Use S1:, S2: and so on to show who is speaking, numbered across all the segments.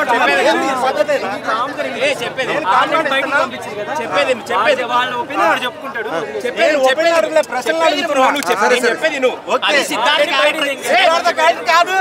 S1: ఏ చెప్పేది ఆల్రెడీ బయటికి పంపించింది కదా చెప్పేది చెప్పేది వాళ్ళ ఒపీనియన్ వాడు చెప్పుకుంటాడు చెప్పేది నువ్వు చెప్పేది చెప్పేది ఇప్పుడు నువ్వు చెప్పేది నేను చెప్పేది నువ్వు అది సిద్ధార్థ కాదు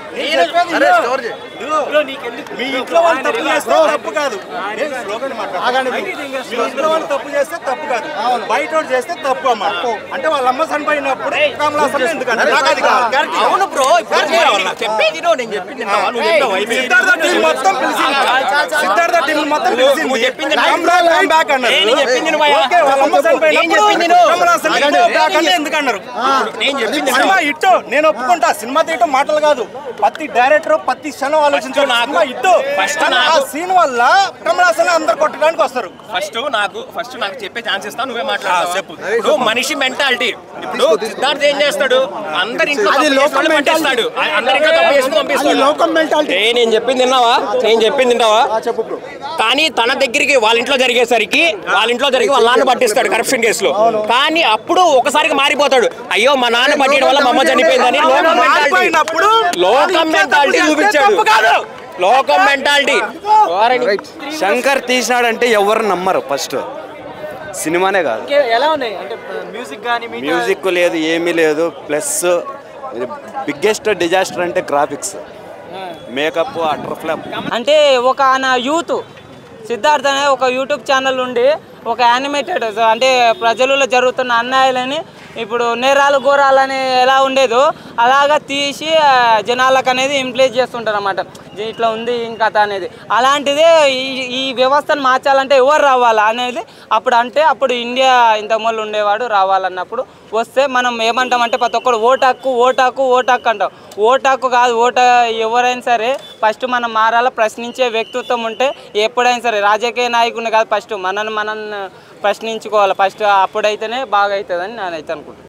S1: బ్రో నీకెందుకు
S2: మీ ఇంట్లో వాళ్ళు తప్పు చేస్తే తప్పు కాదు నేను స్లోగన్ మాట్లాడతాను. మీ ఇంట్లో వాళ్ళు తప్పు చేస్తే తప్పు కాదు బయట వాడు చేస్తే తప్పు అమ్మ అంటే వాళ్ళ అమ్మ చనిపోయినప్పుడు కమలాసన్ ఎందుకంటే నాకు అది కావాలి. Guarantee కావాలి.
S1: అవును బ్రో ఇప్పుడు చెప్పేది నువ్వు నేను చెప్పింది విన్నావా? నువ్వు చెప్పావా? అయిపోయింది.
S2: సిద్ధార్థ టీం మొత్తం పిలిచింది సిద్ధార్థ టీం మొత్తం పిలిచింది
S1: నువ్వు చెప్పింది
S2: Come back, come back అన్నారు.
S1: నేను చెప్పింది నువ్వు అయ్యా.
S2: ఓకే, వాళ్ళ అమ్మ చనిపోయినప్పుడు
S1: నేను చెప్పింది నువ్వు.
S2: కమలాసన్
S1: ఆగండి.
S2: go back అని ఎందుకు అన్నారు
S1: నేను చెప్పింది
S2: సినిమా ఇట్టు నేను ఒప్పుకుంటా సినిమా తీయటం మాటలు కాదు ప్రతి డైరెక్టర్ ప్రతి క్షణం ఆలోచించాడు
S1: నాకు-
S2: సినిమా ఇట్టు
S1: first
S2: కానీ ఆ
S1: నాకు-
S2: సీన్ వల్ల కమలాసన్ అందరు కొట్టడానికి వస్తారు
S1: ఫస్ట్ నాకు ఫస్ట్ నాకు చెప్పే ఛాన్స్ ఇస్తా నువ్వే మాట్లాడు చెప్పు ఇప్పుడు మనిషి మెంటాలిటీ ఇప్పుడు సిద్ధార్థ్ ఏం చేస్తాడు అందరి ఇంట్లో
S3: అది
S1: తప్పు
S3: లోకం
S1: చేసిన వాళ్ళని
S3: mentality.
S1: పట్టిస్తాడు ఆ- అందరి ఇంట్లో తప్పు చేసిన పంపిస్తాడు
S3: లోకం mentality.
S1: ఏ నేను చెప్పింది విన్నావా నేను చెప్పింది విన్నావా
S3: చెప్పు బ్రో
S1: కానీ తన దగ్గరికి వాళ్ళ ఇంట్లో జరిగేసరికి వాళ్ళ ఇంట్లో జరిగి వాళ్ళ నాన్న పట్టిస్తాడు కరప్షన్ కేసులో కానీ అప్పుడు ఒకసారికి మారిపోతాడు అయ్యో మా నాన్న పట్టడం వల్ల మా అమ్మ చనిపోయిందని లోకం మెంటాలిటీ
S2: మారిపోయినప్పుడు
S1: లోకం మెంటాలిటీ చూపించాడు లోకం మెంటాలిటీ
S4: శంకర్ తీసినాడంటే ఎవరు నమ్మరు ఫస్ట్ సినిమానే కాదు
S5: ఎలా ఉన్నాయి అంటే మ్యూజిక్ కానీ
S4: మ్యూజిక్ లేదు ఏమీ లేదు ప్లస్ బిగ్గెస్ట్ డిజాస్టర్ అంటే గ్రాఫిక్స్ మేకప్ అటర్ ఫ్లాప్
S5: అంటే ఒక ఆయన యూత్ సిద్ధార్థ్ అనే ఒక యూట్యూబ్ ఛానల్ ఉండి ఒక యానిమేటెడ్ అంటే ప్రజలలో జరుగుతున్న అన్యాయాలని ఇప్పుడు నేరాలు ఘోరాలని ఎలా ఉండేదో అలాగా తీసి ఆ, జనాలకు అనేది ఇంప్లేస్ చేస్తుంటారు అనమాట ఇట్లా ఉంది ఇంకా అనేది అలాంటిదే ఈ ఈ వ్యవస్థను మార్చాలంటే ఎవరు రావాలా అనేది అప్పుడు అంటే అప్పుడు ఇండియా ఇంతకుముందు ఉండేవాడు రావాలన్నప్పుడు వస్తే మనం ఏమంటామంటే ప్రతి ఒక్కరు ఓటాకు ఓటాకు ఓటాకు అంటాం ఓటాకు కాదు ఓట ఎవరైనా సరే ఫస్ట్ మనం మారాల ప్రశ్నించే వ్యక్తిత్వం ఉంటే ఎప్పుడైనా సరే రాజకీయ నాయకుని కాదు ఫస్ట్ మనల్ని మనం ప్రశ్నించుకోవాలి ఫస్ట్ అప్పుడైతేనే బాగా అవుతుందని నేనైతే అనుకుంటున్నాను